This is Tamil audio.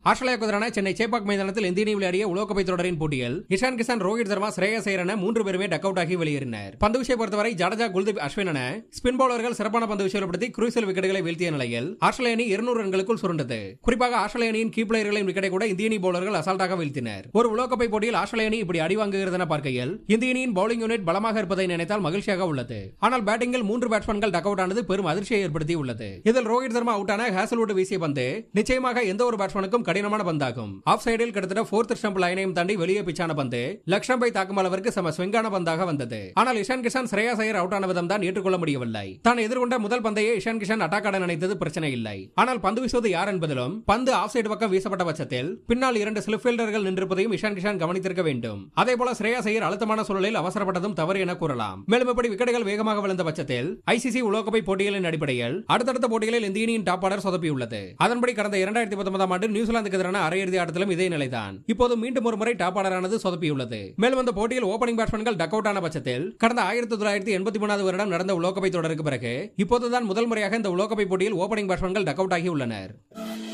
ஆஸ்திரேலியாவுக்கு எதிரான சென்னை சேப்பாக் மைதானத்தில் இந்திய அணி விளையாடிய உலகக்கோப்பை தொடரின் போட்டியில் இஷான் கிஷான் ரோஹித் சர்மா ஸ்ரேயஸ் ஐயர் என மூன்று பேருமே டக் அவுட் ஆகி வெளியேறினர் பந்து விஷயம் பொறுத்தவரை ஜடேஜா குல்தீப் அஸ்வின் என ஸ்பின் பவுலர்கள் சிறப்பான பந்து விஷயப்படுத்தி குரூசல் விக்கெட்டுகளை வீழ்த்திய நிலையில் ஆஸ்திரேலிய அணி இருநூறு ரன்களுக்குள் சுருண்டது குறிப்பாக ஆஸ்திரேலிய அணியின் கீ பிளேயர்களின் விக்கெட்டை கூட இந்திய அணி பவுலர்கள் அசால்ட்டாக வீழ்த்தினர் ஒரு உலகக்கோப்பை போட்டியில் ஆஸ்திரேலிய அணி இப்படி அடி வாங்குகிறது என பார்க்கையில் இந்திய அணியின் பவுலிங் யூனிட் பலமாக இருப்பதை நினைத்தால் மகிழ்ச்சியாக உள்ளது ஆனால் பேட்டிங்கில் மூன்று பேட்ஸ்மேன்கள் டக் அவுட் ஆனது பெரும் அதிர்ச்சியை ஏற்படுத்தி உள்ளது இதில் ரோஹித் சர்மா அவுட்டான ஹேசல்வுட் வீசிய பந்து நிச்சயமாக எந்த ஒரு பேட்ஸ்மேனுக்கும் கடினமான பந்தாகும் ஆஃப் சைடில் கிட்டத்தட்ட ஃபோர்த் ஸ்டம்ப் லைனையும் தாண்டி வெளியே பிச்சான பந்து லக் ஸ்டம்பை தாக்கும் அளவிற்கு செம ஸ்விங்கான பந்தாக வந்தது ஆனால் இஷான் கிஷான் ஸ்ரேயாஸ் ஐயர் அவுட் ஆன விதம் தான் ஏற்றுக்கொள்ள முடியவில்லை தான் எதிர்கொண்ட முதல் பந்தையே இஷான் கிஷான் அட்டாக் ஆட நினைத்தது பிரச்சனை இல்லை ஆனால் பந்து வீசுவது யார் என்பதிலும் பந்து ஆஃப் சைடு பக்கம் வீசப்பட்ட பட்சத்தில் பின்னால் இரண்டு ஸ்லிப் ஃபீல்டர்கள் நின்றிருப்பதையும் இஷான் கிஷான் கவனித்திருக்க வேண்டும் அதே போல ஸ்ரேயாஸ் ஐயர் அழுத்தமான சூழலில் அவசரப்பட்டதும் தவறு என கூறலாம் மேலும் இப்படி விக்கெட்டுகள் வேகமாக விழுந்த பட்சத்தில் ஐசிசி உலகக்கோப்பை போட்டிகளின் அடிப்படையில் அடுத்தடுத்த போட்டிகளில் இந்திய அணியின் டாப் ஆர்டர் சொதப்பியுள்ளது அதன்படி கடந்த இரண்டாயிரத்தி பத்தொன்பதாம் ஆண்டு நியூசிலாந்துக்கு எதிரான அரையிறுதி ஆட்டத்திலும் இதே நிலைதான் இப்போது மீண்டும் ஒரு முறை டாப் ஆர்டரானது சொதப்பியுள்ளது மேலும் அந்த போட்டியில் ஓபனிங் பேட்ஸ்மேன்கள் டக் அவுட் ஆன பட்சத்தில் கடந்த ஆயிரத்தி தொள்ளாயிரத்தி எண்பத்தி மூணாவது வருடம் நடந்த உலகக்கோப்பை தொடருக்கு பிறகு இப்போதுதான் முதல் முறையாக இந்த உலகக்கோப்பை போட்டியில் ஓபனிங் பேட்ஸ்மேன்கள் டக் அவுட் ஆகி உள்ளனர்